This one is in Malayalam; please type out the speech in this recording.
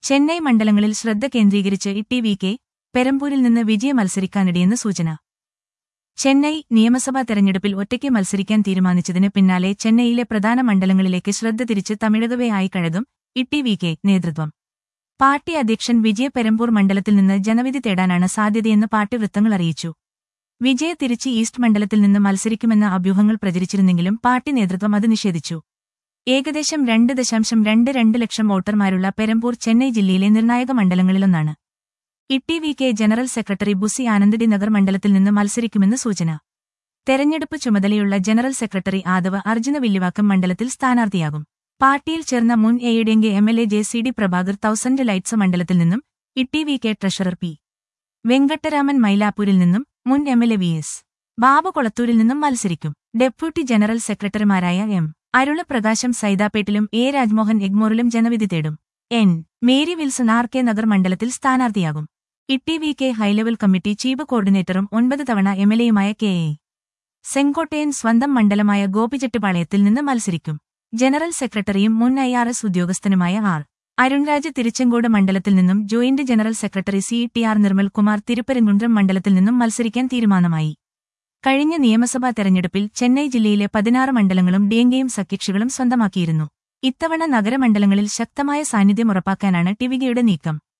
ചെന്നൈ മണ്ഡലങ്ങളിൽ ശ്രദ്ധ കേന്ദ്രീകരിച്ച് ഇ വി കെ പെരമ്പൂരിൽ നിന്ന് വിജയ മത്സരിക്കാനിടയെന്ന് സൂചന ചെന്നൈ നിയമസഭാ തെരഞ്ഞെടുപ്പിൽ ഒറ്റയ്ക്ക് മത്സരിക്കാൻ തീരുമാനിച്ചതിന് പിന്നാലെ ചെന്നൈയിലെ പ്രധാന മണ്ഡലങ്ങളിലേക്ക് ശ്രദ്ധ തിരിച്ച് തമിഴകവേ ആയി കഴകും ഇ വി കെ നേതൃത്വം പാർട്ടി അധ്യക്ഷൻ വിജയ പെരമ്പൂർ മണ്ഡലത്തിൽ നിന്ന് ജനവിധി തേടാനാണ് സാധ്യതയെന്ന് പാർട്ടി വൃത്തങ്ങൾ അറിയിച്ചു വിജയ തിരിച്ച് ഈസ്റ്റ് മണ്ഡലത്തിൽ നിന്ന് മത്സരിക്കുമെന്ന അഭ്യൂഹങ്ങൾ പ്രചരിച്ചിരുന്നെങ്കിലും പാർട്ടി നേതൃത്വം അത് നിഷേധിച്ചു ഏകദേശം രണ്ട് ദശാംശം രണ്ട് രണ്ട് ലക്ഷം വോട്ടർമാരുള്ള പെരമ്പൂർ ചെന്നൈ ജില്ലയിലെ നിർണായക മണ്ഡലങ്ങളിലൊന്നാണ് E V K general secretary Bussy ആനന്ദഡി നഗർ മണ്ഡലത്തിൽ നിന്ന് മത്സരിക്കുമെന്ന് സൂചന തെരഞ്ഞെടുപ്പ് ചുമതലയുള്ള ജനറൽ സെക്രട്ടറി ആദവ അർജുന വില്ലിവാക്കം മണ്ഡലത്തിൽ സ്ഥാനാർത്ഥിയാകും പാർട്ടിയിൽ ചേർന്ന മുൻ എയുടെങ്കെ M L A J C D Prabhakar Thousand Lights മണ്ഡലത്തിൽ നിന്നും E V K treasurer P Venkataraman മൈലാപ്പൂരിൽ നിന്നും മുൻ M L A V S Babu കൊളത്തൂരിൽ നിന്നും മത്സരിക്കും ഡെപ്യൂട്ടി ജനറൽ സെക്രട്ടറിമാരായ എം അരുള പ്രകാശം സൈതാപ്പേട്ടിലും എ രാജ്മോഹൻ എഗ്മോറിലും ജനവിധി തേടും N Mary Wilson R K Nagar മണ്ഡലത്തിൽ സ്ഥാനാർത്ഥിയാകും E V K high level committee chief കോർഡിനേറ്ററും ഒൻപത് തവണ എം എൽ എയുമായ കെ എ സെങ്കോട്ടയൻ സ്വന്തം മണ്ഡലമായ ഗോപിചെട്ടിപ്പാളയത്തിൽ നിന്ന് മത്സരിക്കും ജനറൽ സെക്രട്ടറിയും മുൻ ഐ ആർ എസ് ഉദ്യോഗസ്ഥനുമായ ആർ അരുൺരാജ് തിരുച്ചെങ്കോട് മണ്ഡലത്തിൽ നിന്നും joint general secretary C T R Nirmalkumar Thiruparankundram മണ്ഡലത്തിൽ നിന്നും മത്സരിക്കാൻ തീരുമാനമായി കഴിഞ്ഞ നിയമസഭാ തെരഞ്ഞെടുപ്പിൽ ചെന്നൈ ജില്ലയിലെ പതിനാറ് മണ്ഡലങ്ങളും ഡിഎംകെയും സഖ്യകക്ഷികളും സ്വന്തമാക്കിയിരുന്നു ഇത്തവണ നഗരമണ്ഡലങ്ങളിൽ ശക്തമായ സാന്നിധ്യം ഉറപ്പാക്കാനാണ് ടിവികയുടെ നീക്കം